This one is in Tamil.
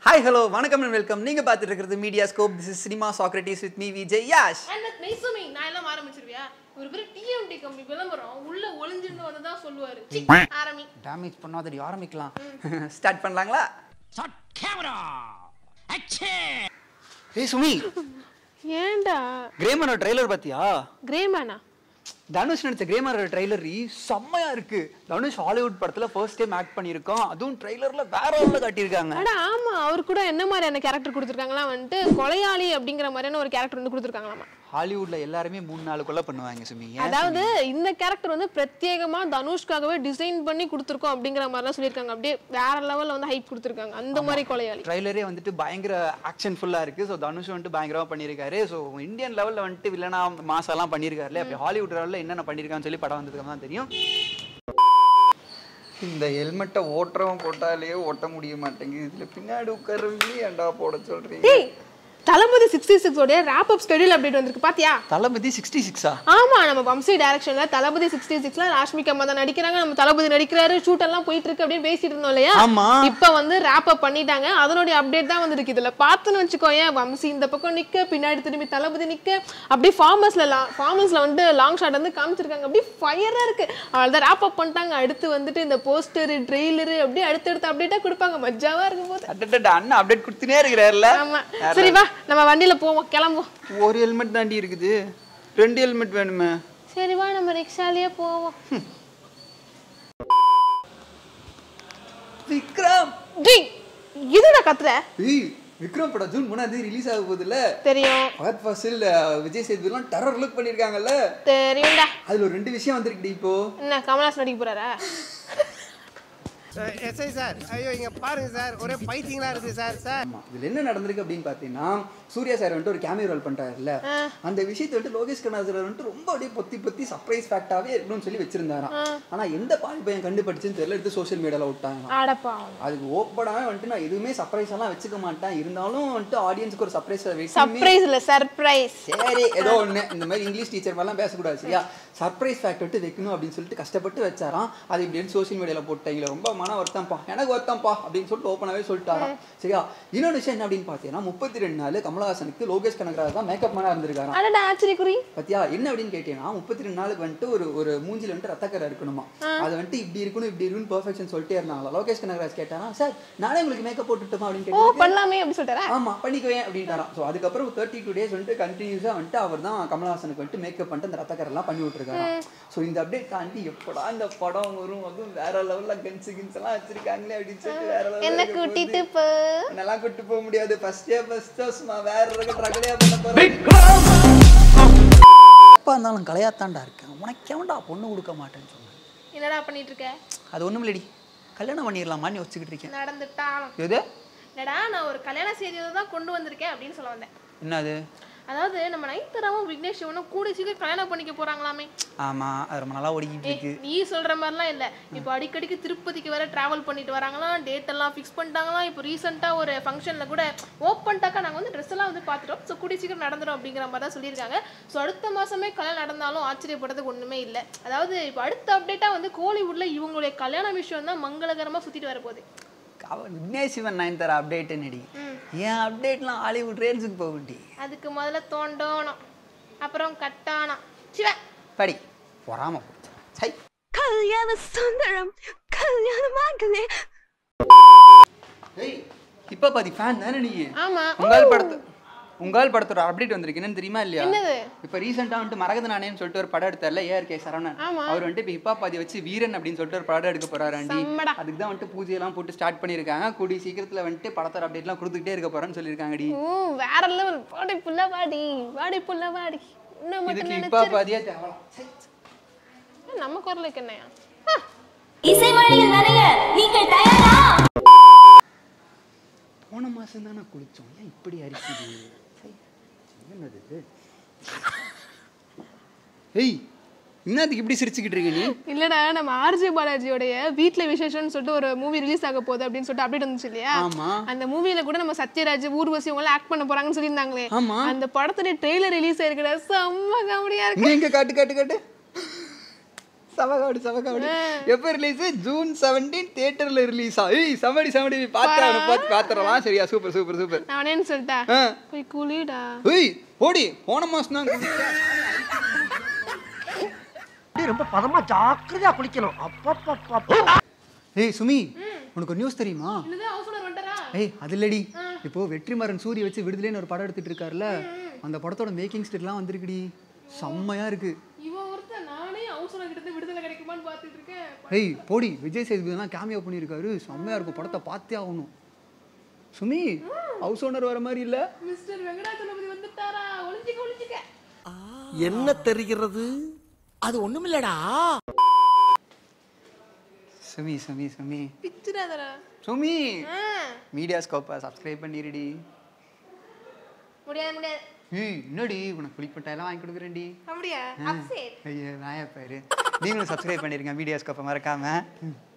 ஹாய் ஹலோ வணக்கம் அண்ட் வெல்கம் நீங்க பார்த்துட்டு இருக்கிறது media scope this is cinema Socrates with me Vijay Yash And with மெய்சுமி, நான் எல்லாம் ஆரம்பிச்சிருவியா ஒரு பேர் டிஎம்டி கம்பெனி விளம்பரம் உள்ள ஒளிஞ்சிருந்து வந்து தான் சொல்லுவாரு சி, ஆரம்பி டேமேஜ் பண்ணாதடி ஆரம்பிக்கலாம் ஸ்டார்ட் பண்ணலாங்களா Start camera! Action! ஏய் சுமி ஏன்டா கிரேமரோட ட்ரைலர் பார்த்தியா கிரேமேனா தனுஷ் நடிச்ச கிரேமரோட ட்ரைலர் செம்மையா இருக்கு தனுஷ் ஹாலிவுட் படத்துல ஃபர்ஸ்ட் டைம் ஆக்ட் பண்ணியிருக்கான் அதுவும் ட்ரைலர்ல வேற லெவல்ல காட்டியிருக்காங்க அட ஆமா அவர் கூட என்ன மாதிரியான கேரக்டர் கொடுத்துருக்காங்களா வந்துட்டு கொலையாளி அப்படிங்கிற மாதிரியான ஒரு கேரக்டர் வந்து கொடுத்துருக்காங்களாமா ஹாலிவுட்ல எல்லாருமே மூணு நாலு கொலை பண்ணுவாங்க சுமி ஏன் அதாவது இந்த கேரக்டர் வந்து பிரத்யேகமா தனுஷ்காகவே டிசைன் பண்ணி கொடுத்துருக்கோம் அப்படிங்கிற மாதிரிலாம் சொல்லியிருக்காங்க அப்படியே வேற லெவல்ல வந்து ஹைப் கொடுத்துருக்காங்க அந்த மாதிரி கொலையாளி ட்ரைலரே வந்துட்டு பயங்கர ஆக்ஷன் ஃபுல்லா இருக்கு ஸோ தனுஷ் வந்துட்டு பயங்கரமா பண்ணியிருக்காரு ஸோ இந்தியன் லெவல்ல வந்துட்டு வில்லனா மாசாலாம் பண்ணியிருக்காருல அப்படி ஹாலிவுட் லெவல்ல என்னென்ன பண்ணியிருக்கான்னு சொல்லி படம் வந்ததுக்கு தான் தெரியும் இந்த ஹெல்மெட்டை ஓட்டுறவன் போட்டாலே ஓட்ட முடிய மாட்டேங்குது இதுல பின்னாடி உட்காரவங்களே ஏன்டா போட சொல்றீங்க டேய் தளபதி சிக்ஸ்டி சிக்ஸ் உடைய ரேப் அப் ஸ்கெடியூல் அப்டேட் வந்திருக்கு பாத்தியா தளபதி சிக்ஸ்டி சிக்ஸா ஆமா நம்ம வம்சி டைரக்ஷன்ல தளபதி சிக்ஸ்டி சிக்ஸ்ல ராஷ்மிகா அம்மா தான் நடிக்கிறாங்க நம்ம தளபதி நடிக்கிறாரு ஷூட் எல்லாம் போயிட்டு இருக்கு அப்படின்னு பேசிட்டு இருந்தோம் இல்லையா ஆமா. இப்ப வந்து ரேப் அப் பண்ணிட்டாங்க அதனுடைய அப்டேட் தான் வந்திருக்கு இதுல பார்த்துன்னு வச்சுக்கோ ஏன் வம்சி இந்த பக்கம் நிக்க பின்னாடி திரும்பி தளபதி நிக்க அப்படியே ஃபார்மர்ஸ்ல ஃபார்மர்ஸ்ல வந்து லாங் ஷாட் வந்து காமிச்சிருக்காங்க அப்படியே ஃபயரா இருக்கு அவ்வளவுதான் ரேப் அப் பண்ணிட்டாங்க அடுத்து வந்துட்டு இந்த போஸ்டர் ட்ரெய்லரு அப்படியே அடுத்தடுத்து அப்டேட்டா கொடுப்பாங்க மஜாவா இருக்கும் போது அடடடா அண்ணா அப்டேட் கொடுத்துனே இருக்கிறாருல ஆமா சரி வா நம்ம வண்டியில போவோம் கிளம்புவோம் ஒரு ஹெல்மெட் தாண்டி இருக்குது ரெண்டு ஹெல்மெட் வேணுமே சரி வா நம்ம ரிக்ஷாலேயே போவோம் விக்ரம் டேய் இதுடா கத்துற ஏய் விக்ரம் படம் ஜூன் மூணாம் தேதி ரிலீஸ் ஆக போகுதுல்ல தெரியும் ஃபகத் ஃபாசில் விஜய் சேதுபதிலாம் டெரர் லுக் பண்ணியிருக்காங்கல்ல தெரியும்டா அதுல ஒரு ரெண்டு விஷயம் வந்திருக்குடி இப்போ என்ன கமலாஸ் நடிக்க போறாரா எஸ்ஐ சார் ஐயோ இங்க பாருங்க சார் ஒரே பைத்தியங்களா இருக்கு சார் சார் ஆமா இதுல என்ன நடந்திருக்கு அப்படின்னு பார்த்தீங்கன்னா சூர்யா சார் வந்துட்டு ஒரு கேமியோ ரோல் பண்றாருல்ல அந்த விஷயத்தை வந்துட்டு லோகேஷ் கண்ணாசர் வந்துட்டு ரொம்ப அப்படியே பொத்தி பொத்தி சர்ப்ரைஸ் ஃபேக்டாவே இருக்கணும்னு சொல்லி வச்சிருந்தாராம் ஆனா எந்த பால் பையன் கண்டுபிடிச்சுன்னு தெரியல எடுத்து சோஷியல் மீடியால விட்டாங்க ஆடப்பா அதுக்கு ஓப்பனாவே வந்துட்டு நான் எதுவுமே சர்ப்ரைஸ் எல்லாம் வச்சுக்க மாட்டேன் இருந்தாலும் வந்துட்டு ஆடியன்ஸ்க்கு ஒரு சர்ப்ரைஸ் சர்ப்ரைஸ் இல்ல சர்ப்ரைஸ் சரி ஏதோ ஒண்ணு இந்த மாதிரி இங்கிலீஷ் டீச்சர் மாதிரிலாம் பேசக்கூடாது சரியா சர்ப்ரைஸ் ஃபேக்ட் விட்டு வைக்கணும் அப்படின்னு சொல்லிட்டு கஷ்டப்பட்டு வச்சாராம் அது இப்படின்னு சோஷியல் மீடியால போட்டாங்களே ரொம்ப மன வருத்தம்ப்பா எனக்கு வருத்தம்ப்பா அப்படின்னு சொல்லிட்டு ஓப்பனாவே சொல்லிட்டாராம் சரியா இன்னொரு விஷயம் என்ன அப்படின்னு பார்த்தீங்கன்னா முப்பத்தி ரெண்டு நாள் கமலஹாசனுக்கு லோகேஷ் கனகராஜ் தான் மேக்கப் மேனா இருந்திருக்காராம் அடடா ஆச்சரியக்குறி பத்தியா என்ன அப்படின்னு கேட்டீங்கன்னா முப்பத்தி ரெண்டு நாளுக்கு வந்துட்டு ஒரு ஒரு மூஞ்சில வந்துட்டு ரத்தக்கரை இருக்கணுமா அது வந்துட்டு இப்படி இருக்கணும் இப்படி இருக்கணும் பெர்ஃபெக்ஷன் சொல்லிட்டே இருந்தாங்களா லோகேஷ் கனகராஜ் கேட்டாரா சார் நானே உங்களுக்கு மேக்கப் போட்டுட்டுமா அப்படின்னு ஓ கேட்டாங்க பண்ணலாமே அப்படி சொல்லிட்டாரா ஆமா பண்ணிக்குவேன் அப்படின்ட்டாராம் ஸோ அதுக்கப்புறம் தேர்ட்டி டூ டேஸ் வந்துட்டு கண்டினியூஸாக வந்துட்டு அவர் தான் கமலஹாசனுக்கு வந்துட்டு மேக்கப் பண்ணிட்டு அந்த ரத்தக்கரெல்லாம் பண்ணி விட்டுருக்காராம் ஸோ இந்த அப்டேட் தாண்டி எப்படா இந்த படம் வரும் அதுவும் வேற லெவல்ல கன்ஸ் கின்ஸ் எல்லாம் வச்சிருக்காங்களே அப்படின்னு சொல்லிட்டு வேற level ல என்ன இருக்க கூட்டிட்டு போகுது. போ என்னெல்லாம் கூட்டு போக முடியாது ஃபர்ஸ்டே ஃபர்ஸ்ட் சும்மா வேற ரகலையா பண்ண போறோம் அப்பா இருந்தாலும் கலையாத்தாண்டா இருக்கேன் உனக்கு எவன்டா பொண்ணு கொடுக்க மாட்டேன்னு சொன்னேன் என்னடா பண்ணிட்டு இருக்க அது ஒண்ணும் இல்லடி கல்யாணம் பண்ணிடலாமான்னு யோசிச்சுக்கிட்டு இருக்கேன் நடந்துட்டாலும் எது என்னடா நான் ஒரு கல்யாண செய்தியை தான் கொண்டு வந்திருக்கேன் அப்படின்னு சொல்ல வந்தேன் என்னது அதாவது நம்ம நைத்தராவும் விக்னேஷ் சிவனும் கூடி சீக்கிரம் கல்யாணம் பண்ணிக்க போறாங்களாமே ஆமா அது ரொம்ப நல்லா ஓடிக்கிட்டு இருக்கு நீ சொல்ற மாதிரிலாம் இல்ல இப்போ அடிக்கடிக்கு திருப்பதிக்கு வேற டிராவல் பண்ணிட்டு வராங்களாம் டேட் எல்லாம் ஃபிக்ஸ் பண்ணிட்டாங்களாம் இப்போ ரீசெண்டா ஒரு ஃபங்க்ஷன்ல கூட ஓப்பன் டாக்கா நாங்க வந்து ட்ரெஸ் எல்லாம் வந்து பார்த்துட்டோம் ஸோ கூடிய சீக்கிரம் நடந்துரும் அப்படிங்கிற மாதிரி தான் சொல்லியிருக்காங்க ஸோ அடுத்த மாசமே கல்யாணம் நடந்தாலும் ஆச்சரியப்படுறதுக்கு ஒண்ணுமே இல்லை அதாவது இப்போ அடுத்த அப்டேட்டா வந்து கோலிவுட்ல இவங்களுடைய கல்யாண விஷயம் தான் மங்களகரமா சுத்திட்டு வர போகுது அவன் விக்னேஷ் சிவன் நயன்தாரா அப்டேட் நடி என் அப்டேட்லாம் ஹாலிவுட் ரேல்ஸுக்கு போகுண்டி அதுக்கு முதல்ல தோண்டோணும் அப்புறம் கட்டானம் சிவ படி பொறாம போச்சு சை கல்யாண சுந்தரம் கல்யாணமாகலே ஏய் இப்போ பாதி ஃபேன் தானே நீ ஆமா உங்கால் படத்து உங்கால் படத்தோட அப்டேட் வந்திருக்கு என்னன்னு தெரியுமா இல்லையா என்னது? இப்போ ரீசெண்டாக வந்துட்டு மரகத நாணயம்னு சொல்லிட்டு ஒரு படம் எடுத்தார்ல ஏஆர் கே சரவணன் ஆமா. அவர் வந்துட்டு இப்போ ஹிப்பா பாதி வச்சு வீரன் அப்படின்னு சொல்லிட்டு ஒரு படம் எடுக்க போறாரு ஆண்டி செம்மடா. அதுக்கு தான் வந்துட்டு பூஜையெல்லாம் போட்டு ஸ்டார்ட் பண்ணியிருக்காங்க கூடி சீக்கிரத்தில் வந்துட்டு படத்தோட அப்டேட்லாம் கொடுத்துக்கிட்டே இருக்க போறேன்னு சொல்லியிருக்காங்கடி ஓ வேற லெவல் பாடி புள்ள வாடி வாடி புள்ள வாடி இன்னும் மட்டும் இதுக்கு ஹிப்பா நினைச்சிரு பாதியா தேவலாம் சை நம்ம குரலுக்கு என்னையா இசைமழையில் நனைய நீங்கள் தயாரா போன மாசம் தானே குளிச்சோம் ஏன் இப்படி அரிக்குது சை, என்னது இது? ஏய் என்னதுக்கு இப்படி சிரிச்சுக்கிட்டு இருக்க நீ இல்லடா நம்ம ஆர்ஜே பாலாஜியோடைய வீட்ல விசேஷம்னு சொல்லிட்டு ஒரு மூவி ரிலீஸ் ஆக போகுது அப்படின்னு சொல்லிட்டு அப்டேட் வந்துச்சு இல்லையா ஆமா. அந்த மூவில கூட நம்ம சத்யராஜ் ஊர்வசி இவங்க எல்லாம் ஆக்ட் பண்ண போறாங்கன்னு சொல்லியிருந்தாங்களே ஆமா. அந்த படத்துடைய ட்ரெய்லர் ரிலீஸ் ஆயிருக்குடா செம்ம காமெடியா இருக்கு இங்க எங்க காட்டு காட்டு காட்டு சமகாடு சமகாடு எப்போ ரிலீஸ் ஜூன் செவன்டீன் தியேட்டர்ல ரிலீஸா ஏய் சமடி சமடி பார்த்து பார்த்து பார்த்துடலாம் சரியா சூப்பர் சூப்பர் சூப்பர் நான் என்னன்னு சொல்லிட்டேன் ஆ போய் குளிடா ஏய் ஓடி போன மாசம் தான் ரொம்ப பதமா ஜாக்கிரதையா குளிக்கணும் அப்பப்பப்பா ஏய் சுமி உனக்கு ஒரு நியூஸ் தெரியுமா என்னது ஹவுஸ் ஓனர் வந்துட்டாரா ஏய் அது இல்லடி இப்போ வெற்றிமாறன் சூரிய வச்சு விடுதலைன்னு ஒரு படம் எடுத்துட்டு இருக்காருல்ல அந்த படத்தோட மேக்கிங் ஸ்டில்லாம் வந்திருக்குடி செம்மையா இருக்கு இவன் ஒருத்தன் நானே ஹவுஸ் ஓனர் கிட்ட இருந்து விடுதலை கிடைக்குமான்னு பார்த்துட்டு இருக்கேன் ஏய் போடி விஜய் சேதுபதிலாம் கேமியோ பண்ணியிருக்காரு செம்மையா இருக்கும் படத்தை பார்த்தே ஆகணும் சுமி ஹவுஸ் ஓனர் வர மாதிரி இல்ல மிஸ்டர் வெங்கடாச்சலபதி வந்துட்டாரா ஒளிஞ்சிக்க ஒளிஞ்சிக்க என்ன தெரிகிறது அது ஒண்ணுமில்லடா சுமி சுமி சுமி பிச்சுடாதரா சுமி மீடியா ஸ்கோப்பை சப்ஸ்கிரைப் பண்ணிருடி முடியாது முடியாது ஏய் என்னடி உனக்கு குளிப்பட்டா எல்லாம் வாங்கி கொடுக்குறேன்டி அப்படியா அப்செட் ஐயோ நாயா பாரு நீங்களும் சப்ஸ்கிரைப் பண்ணிருங்க மீடியா ஸ்கோப்பை மறக்காம